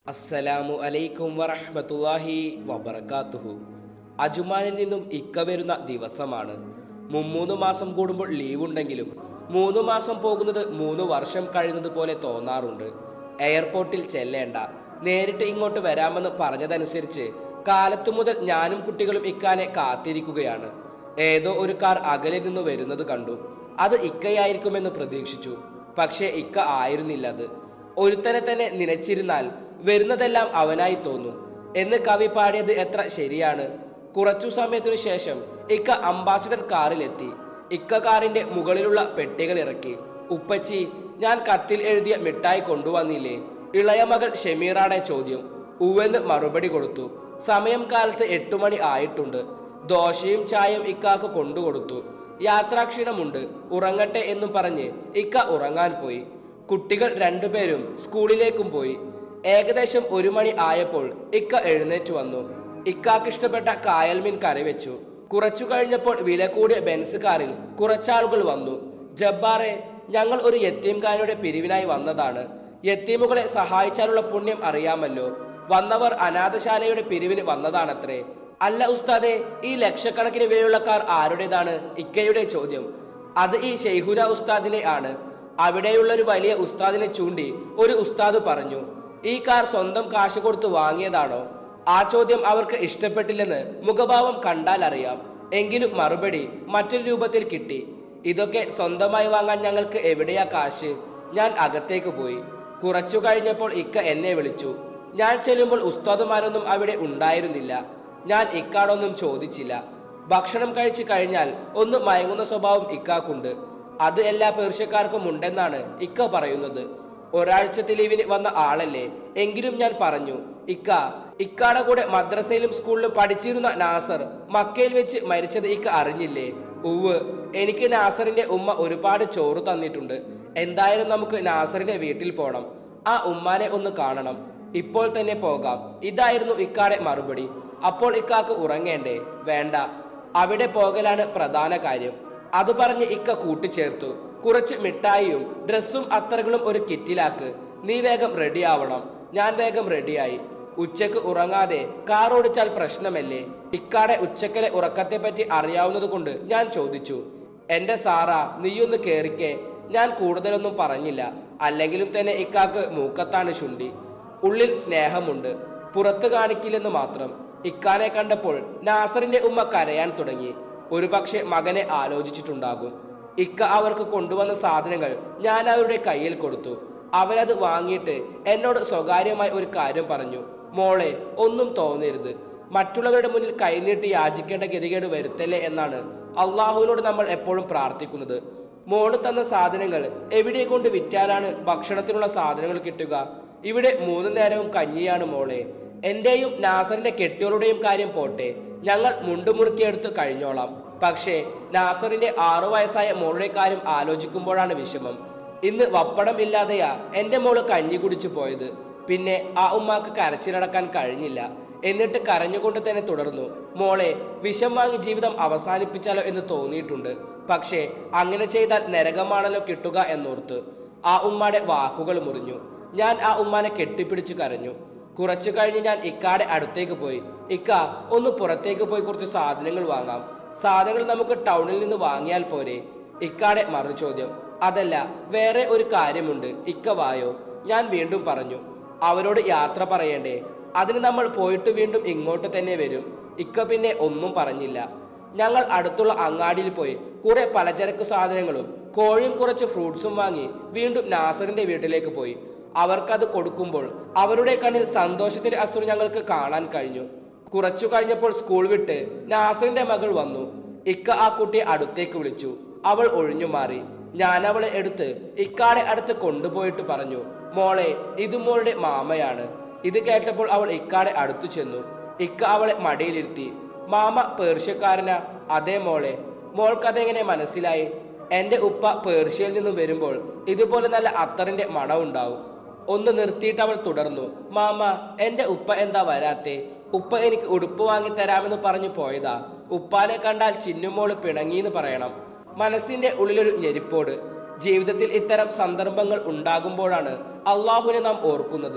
അസ്സലാമു അലൈക്കും വറഹ്മത്തുള്ളാഹി വബറകാതുഹു അജുമാനിൽ നിന്നും ഇക്ക വരുന്ന ദിവസമാണ് മുമ്മൂന്ന് മാസം കൂടുമ്പോൾ ലീവ് ഉണ്ടെങ്കിലും മൂന്ന് മാസം പോകുന്നത് മൂന്ന് വർഷം കഴിയുന്നത് പോലെ തോന്നാറുണ്ട് എയർപോർട്ടിൽ ചെല്ലേണ്ട നേരിട്ട് ഇങ്ങോട്ട് വരാമെന്ന് പറഞ്ഞതനുസരിച്ച് കാലത്തു മുതൽ ഞാനും കുട്ടികളും ഇക്കാനെ കാത്തിരിക്കുകയാണ് ഏതോ ഒരു കാർ അകലെ നിന്ന് വരുന്നത് കണ്ടു അത് ഇക്കയായിരിക്കുമെന്ന് പ്രതീക്ഷിച്ചു പക്ഷേ ഇക്ക ആയിരുന്നില്ല അത് ഒരുത്തനെ തന്നെ നനച്ചിരുന്നാൽ വരുന്നതെല്ലാം അവനായി തോന്നും എന്ന് കവി പാടിയത് എത്ര ശരിയാണ് കുറച്ചു സമയത്തിനു ശേഷം ഇക്ക അംബാസിഡർ കാറിലെത്തി ഇക്ക കാറിന്റെ മുകളിലുള്ള പെട്ടികൾ ഇറക്കി ഉപ്പച്ചി ഞാൻ കത്തിൽ എഴുതിയ മിഠായി കൊണ്ടുവന്നില്ലേ ഇളയ മകൾ ഷെമീറാടെ ചോദ്യം ഉവെന്ന് മറുപടി കൊടുത്തു സമയം കാലത്ത് എട്ടു മണി ആയിട്ടുണ്ട് ദോശയും ചായയും ഇക്കാക്ക് കൊണ്ടുകൊടുത്തു യാത്രാക്ഷീണമുണ്ട് ഉറങ്ങട്ടെ എന്നും പറഞ്ഞ് ഇക്ക ഉറങ്ങാൻ പോയി കുട്ടികൾ രണ്ടുപേരും സ്കൂളിലേക്കും പോയി ഏകദേശം ഒരു മണി ആയപ്പോൾ ഇക്ക എഴുന്നേറ്റ് വന്നു ഇക്കാക്ക് ഇഷ്ടപ്പെട്ട കായൽമീൻ കറി വെച്ചു കുറച്ചു കഴിഞ്ഞപ്പോൾ വില കൂടിയ ബെൻസ് കാറിൽ കുറച്ചാളുകൾ വന്നു ജബ്ബാറെ ഞങ്ങൾ ഒരു യത്തീംഖാനയുടെ പിരിവിനായി വന്നതാണ് യത്തീമുകളെ സഹായിച്ചാലുള്ള പുണ്യം അറിയാമല്ലോ വന്നവർ അനാഥശാലയുടെ പിരിവിന് വന്നതാണത്രേ അല്ല ഉസ്താദെ ഈ ലക്ഷക്കണക്കിന് വിലയുള്ള കാർ ആരുടേതാണ് ഇക്കയുടെ ചോദ്യം അത് ഈ ഷെയ്ഹുന ഉസ്താദിനെ ആണ് അവിടെയുള്ള ഒരു വലിയ ഉസ്താദിനെ ചൂണ്ടി ഒരു ഉസ്താദ് പറഞ്ഞു ഈ കാർ സ്വന്തം കാശ് കൊടുത്ത് വാങ്ങിയതാണോ ആ ചോദ്യം അവർക്ക് ഇഷ്ടപ്പെട്ടില്ലെന്ന് മുഖഭാവം കണ്ടാൽ അറിയാം എങ്കിലും മറുപടി മറ്റൊരു രൂപത്തിൽ കിട്ടി ഇതൊക്കെ സ്വന്തമായി വാങ്ങാൻ ഞങ്ങൾക്ക് എവിടെയാ കാശ് ഞാൻ അകത്തേക്ക് പോയി കുറച്ചു കഴിഞ്ഞപ്പോൾ ഇക്ക എന്നെ വിളിച്ചു ഞാൻ ചെല്ലുമ്പോൾ ഉസ്താദുമാരൊന്നും അവിടെ ഉണ്ടായിരുന്നില്ല ഞാൻ ഇക്കാടൊന്നും ചോദിച്ചില്ല ഭക്ഷണം കഴിച്ചു കഴിഞ്ഞാൽ ഒന്ന് മയങ്ങുന്ന സ്വഭാവം ഇക്കാക്കുണ്ട് അത് എല്ലാ പേർഷ്യക്കാർക്കും ഉണ്ടെന്നാണ് ഇക്ക പറയുന്നത് ഒരാഴ്ചത്തെ ലീവിന് വന്ന ആളല്ലേ എങ്കിലും ഞാൻ പറഞ്ഞു ഇക്ക ഇക്കാടെ കൂടെ മദ്രസയിലും സ്കൂളിലും പഠിച്ചിരുന്ന നാസർ മക്കയിൽ വെച്ച് മരിച്ചത് ഇക്ക അറിഞ്ഞില്ലേ ഉവ് എനിക്ക് നാസറിന്റെ ഉമ്മ ഒരുപാട് ചോറ് തന്നിട്ടുണ്ട് എന്തായാലും നമുക്ക് നാസറിന്റെ വീട്ടിൽ പോണം ആ ഉമ്മാനെ ഒന്ന് കാണണം ഇപ്പോൾ തന്നെ പോകാം ഇതായിരുന്നു ഇക്കാടെ മറുപടി അപ്പോൾ ഇക്കാക്ക് ഉറങ്ങേണ്ടേ വേണ്ട അവിടെ പോകലാണ് പ്രധാന കാര്യം അത് പറഞ്ഞ് ഇക്ക കൂട്ടിച്ചേർത്തു കുറച്ച് മിഠായിയും ഡ്രസ്സും അത്തറുകളും ഒരു കിറ്റിലാക്ക് നീ വേഗം റെഡിയാവണം ഞാൻ വേഗം റെഡിയായി ഉച്ചക്ക് ഉറങ്ങാതെ കാർ ഓടിച്ചാൽ പ്രശ്നമല്ലേ ഇക്കാടെ ഉച്ചക്കലെ ഉറക്കത്തെ പറ്റി അറിയാവുന്നത് കൊണ്ട് ഞാൻ ചോദിച്ചു എന്റെ സാറ നീയൊന്ന് കേറിക്കേ ഞാൻ കൂടുതലൊന്നും പറഞ്ഞില്ല അല്ലെങ്കിലും തന്നെ ഇക്കാക്ക് മൂക്കത്താണ് ശുണ്ടി ഉള്ളിൽ സ്നേഹമുണ്ട് പുറത്തു കാണിക്കില്ലെന്ന് മാത്രം ഇക്കാനെ കണ്ടപ്പോൾ നാസറിന്റെ ഉമ്മ കരയാൻ തുടങ്ങി ഒരുപക്ഷെ മകനെ ആലോചിച്ചിട്ടുണ്ടാകും ഇക്ക അവർക്ക് കൊണ്ടുവന്ന സാധനങ്ങൾ ഞാൻ അവരുടെ കയ്യിൽ കൊടുത്തു അവരത് വാങ്ങിയിട്ട് എന്നോട് സ്വകാര്യമായി ഒരു കാര്യം പറഞ്ഞു മോളെ ഒന്നും തോന്നരുത് മറ്റുള്ളവരുടെ മുന്നിൽ കൈനീട്ടി യാചിക്കേണ്ട ഗതികേട് വരുത്തല്ലേ എന്നാണ് അള്ളാഹുവിനോട് നമ്മൾ എപ്പോഴും പ്രാർത്ഥിക്കുന്നത് മോള് തന്ന സാധനങ്ങൾ എവിടെ കൊണ്ട് വിറ്റാലാണ് ഭക്ഷണത്തിനുള്ള സാധനങ്ങൾ കിട്ടുക ഇവിടെ മൂന്ന് നേരവും കഞ്ഞിയാണ് മോളെ എന്റെയും നാസറിന്റെ കെട്ടിയോളുടെയും കാര്യം പോട്ടെ ഞങ്ങൾ മുണ്ടുമുറുക്കിയെടുത്ത് കഴിഞ്ഞോളാം പക്ഷേ നാസറിന്റെ ആറു വയസ്സായ മോളുടെ കാര്യം ആലോചിക്കുമ്പോഴാണ് വിഷമം ഇന്ന് വപ്പടം ഇല്ലാതെയാ എന്റെ മോള് കഞ്ഞി കുടിച്ചു പോയത് പിന്നെ ആ ഉമ്മാക്ക് കരച്ചിലടക്കാൻ കഴിഞ്ഞില്ല എന്നിട്ട് കരഞ്ഞുകൊണ്ട് തന്നെ തുടർന്നു മോളെ വിഷം വാങ്ങി ജീവിതം അവസാനിപ്പിച്ചാലോ എന്ന് തോന്നിയിട്ടുണ്ട് പക്ഷേ അങ്ങനെ ചെയ്താൽ നരകമാണല്ലോ കിട്ടുക എന്നോർത്ത് ആ ഉമ്മാടെ വാക്കുകൾ മുറിഞ്ഞു ഞാൻ ആ ഉമ്മാനെ കെട്ടിപ്പിടിച്ചു കരഞ്ഞു കുറച്ചു കഴിഞ്ഞ് ഞാൻ ഇക്കാടെ അടുത്തേക്ക് പോയി ഇക്ക ഒന്ന് പുറത്തേക്ക് പോയി കുറച്ച് സാധനങ്ങൾ വാങ്ങാം സാധനങ്ങൾ നമുക്ക് ടൗണിൽ നിന്ന് വാങ്ങിയാൽ പോരെ ഇക്കാടെ മറു ചോദ്യം അതല്ല വേറെ ഒരു കാര്യമുണ്ട് ഇക്ക വായോ ഞാൻ വീണ്ടും പറഞ്ഞു അവരോട് യാത്ര പറയണ്ടേ അതിന് നമ്മൾ പോയിട്ട് വീണ്ടും ഇങ്ങോട്ട് തന്നെ വരും ഇക്ക പിന്നെ ഒന്നും പറഞ്ഞില്ല ഞങ്ങൾ അടുത്തുള്ള അങ്ങാടിയിൽ പോയി കുറെ പലചരക്ക് സാധനങ്ങളും കോഴിയും കുറച്ച് ഫ്രൂട്ട്സും വാങ്ങി വീണ്ടും നാസറിന്റെ വീട്ടിലേക്ക് പോയി അവർക്കത് കൊടുക്കുമ്പോൾ അവരുടെ കണ്ണിൽ സന്തോഷത്തിന്റെ അസുര ഞങ്ങൾക്ക് കാണാൻ കഴിഞ്ഞു കുറച്ചു കഴിഞ്ഞപ്പോൾ സ്കൂൾ വിട്ട് നാസറിന്റെ മകൾ വന്നു ഇക്ക ആ കുട്ടിയെ അടുത്തേക്ക് വിളിച്ചു അവൾ ഒഴിഞ്ഞു മാറി ഞാൻ അവളെ എടുത്ത് ഇക്കാടെ അടുത്ത് കൊണ്ടുപോയിട്ട് പറഞ്ഞു മോളെ ഇത് മോളുടെ മാമയാണ് ഇത് കേട്ടപ്പോൾ അവൾ ഇക്കാടെ അടുത്തു ചെന്നു ഇക്ക അവളെ മടിയിലിരുത്തി മാമ പേർഷ്യക്കാരനാ അതേ മോളെ മോൾക്കതെങ്ങനെ മനസ്സിലായി എന്റെ ഉപ്പ പേർഷ്യയിൽ നിന്നും വരുമ്പോൾ ഇതുപോലെ നല്ല അത്തറിന്റെ മണമുണ്ടാവും ഒന്ന് നിർത്തിയിട്ട് അവൾ തുടർന്നു മാമ എന്റെ ഉപ്പ എന്താ വരാത്തെ ഉപ്പ എനിക്ക് ഉടുപ്പ് വാങ്ങി തരാമെന്ന് പറഞ്ഞു പോയതാ ഉപ്പാനെ കണ്ടാൽ ചിന്നുമോള് പിണങ്ങിന്ന് പറയണം മനസ്സിന്റെ ഉള്ളിലൊരു ഞെരിപ്പോട് ജീവിതത്തിൽ ഇത്തരം സന്ദർഭങ്ങൾ ഉണ്ടാകുമ്പോഴാണ് അള്ളാഹുവിനെ നാം ഓർക്കുന്നത്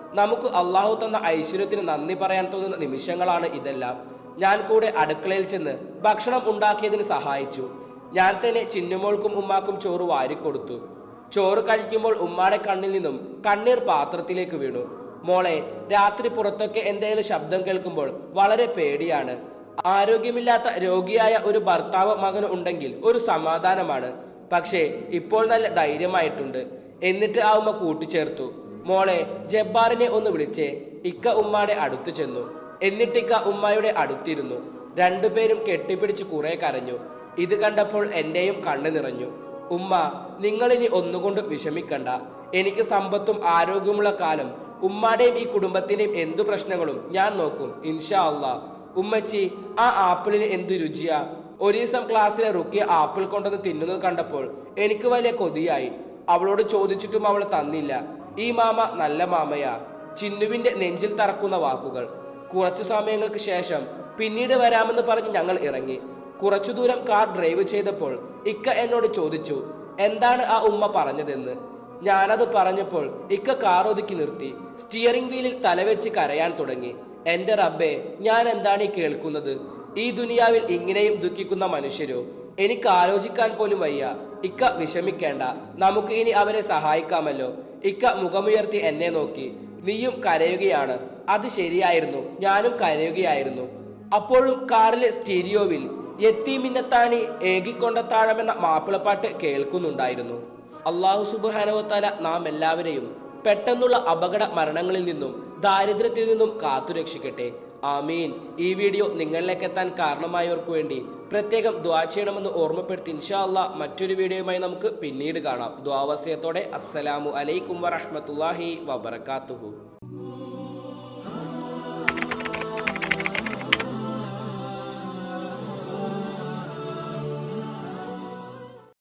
നമുക്ക് അള്ളാഹു തന്ന ഐശ്വര്യത്തിന് നന്ദി പറയാൻ തോന്നുന്ന നിമിഷങ്ങളാണ് ഇതെല്ലാം ഞാൻ കൂടെ അടുക്കളയിൽ ചെന്ന് ഭക്ഷണം ഉണ്ടാക്കിയതിന് സഹായിച്ചു ഞാൻ തന്നെ ചിന്നുമോൾക്കും ഉമ്മാക്കും ചോറ് വാരിക്കൊടുത്തു ചോറ് കഴിക്കുമ്പോൾ ഉമ്മാടെ കണ്ണിൽ നിന്നും കണ്ണീർ പാത്രത്തിലേക്ക് വീണു മോളെ രാത്രി പുറത്തൊക്കെ എന്തെങ്കിലും ശബ്ദം കേൾക്കുമ്പോൾ വളരെ പേടിയാണ് ആരോഗ്യമില്ലാത്ത രോഗിയായ ഒരു ഭർത്താവ് മകന് ഉണ്ടെങ്കിൽ ഒരു സമാധാനമാണ് പക്ഷേ ഇപ്പോൾ നല്ല ധൈര്യമായിട്ടുണ്ട് എന്നിട്ട് ആ ഉമ്മ കൂട്ടിച്ചേർത്തു മോളെ ജബ്ബാറിനെ ഒന്ന് വിളിച്ചേ ഇക്ക ഉമ്മാടെ അടുത്തു ചെന്നു എന്നിട്ടിക്ക ഉമ്മായുടെ അടുത്തിരുന്നു രണ്ടുപേരും കെട്ടിപ്പിടിച്ച് കുറെ കരഞ്ഞു ഇത് കണ്ടപ്പോൾ എന്റെയും കണ്ണു നിറഞ്ഞു ഉമ്മ നിങ്ങളിനി ഒന്നുകൊണ്ടും വിഷമിക്കണ്ട എനിക്ക് സമ്പത്തും ആരോഗ്യമുള്ള കാലം ഉമ്മാടെയും ഈ കുടുംബത്തിന്റെയും എന്തു പ്രശ്നങ്ങളും ഞാൻ നോക്കും ഇൻഷാ അള്ളാ ഉമ്മച്ചി ആ ആപ്പിളിന് എന്തു രുചിയാ ഒരു ദിവസം ക്ലാസ്സിലെ റുക്കിയ ആപ്പിൾ കൊണ്ടുവന്ന് തിന്നുന്നത് കണ്ടപ്പോൾ എനിക്ക് വലിയ കൊതിയായി അവളോട് ചോദിച്ചിട്ടും അവൾ തന്നില്ല ഈ മാമ നല്ല മാമയാ ചിന്നുവിന്റെ നെഞ്ചിൽ തറക്കുന്ന വാക്കുകൾ കുറച്ചു സമയങ്ങൾക്ക് ശേഷം പിന്നീട് വരാമെന്ന് പറഞ്ഞ് ഞങ്ങൾ ഇറങ്ങി കുറച്ചു ദൂരം കാർ ഡ്രൈവ് ചെയ്തപ്പോൾ ഇക്ക എന്നോട് ചോദിച്ചു എന്താണ് ആ ഉമ്മ പറഞ്ഞതെന്ന് ഞാനത് പറഞ്ഞപ്പോൾ ഇക്ക കാർ ഒതുക്കി നിർത്തി സ്റ്റിയറിംഗ് വീലിൽ തലവെച്ച് കരയാൻ തുടങ്ങി എന്റെ റബ്ബേ ഞാൻ എന്താണ് ഈ കേൾക്കുന്നത് ഈ ദുനിയാവിൽ ഇങ്ങനെയും ദുഃഖിക്കുന്ന മനുഷ്യരോ എനിക്ക് ആലോചിക്കാൻ പോലും വയ്യ ഇക്ക വിഷമിക്കേണ്ട നമുക്ക് ഇനി അവരെ സഹായിക്കാമല്ലോ ഇക്ക മുഖമുയർത്തി എന്നെ നോക്കി നീയും കരയുകയാണ് അത് ശരിയായിരുന്നു ഞാനും കരയുകയായിരുന്നു അപ്പോഴും കാറിലെ സ്റ്റീരിയോവിൽ എത്തിമിന്നത്താണി ഏകിക്കൊണ്ടത്താഴമെന്ന മാപ്പിളപ്പാട്ട് കേൾക്കുന്നുണ്ടായിരുന്നു അള്ളാഹു സുബാനവത്താല നാം എല്ലാവരെയും പെട്ടെന്നുള്ള അപകട മരണങ്ങളിൽ നിന്നും ദാരിദ്ര്യത്തിൽ നിന്നും കാത്തുരക്ഷിക്കട്ടെ ആമീൻ ഈ വീഡിയോ നിങ്ങളിലേക്ക് എത്താൻ കാരണമായവർക്ക് വേണ്ടി പ്രത്യേകം ദ്വാ ചെയ്യണമെന്ന് ഓർമ്മപ്പെടുത്തി ഇൻഷാ അല്ലാ മറ്റൊരു വീഡിയോയുമായി നമുക്ക് പിന്നീട് കാണാം ദ്വാവസ്യത്തോടെ അസ്സലാമു അലൈക്കും വറഹ്മത്തുള്ളാഹി വബറകാതുഹു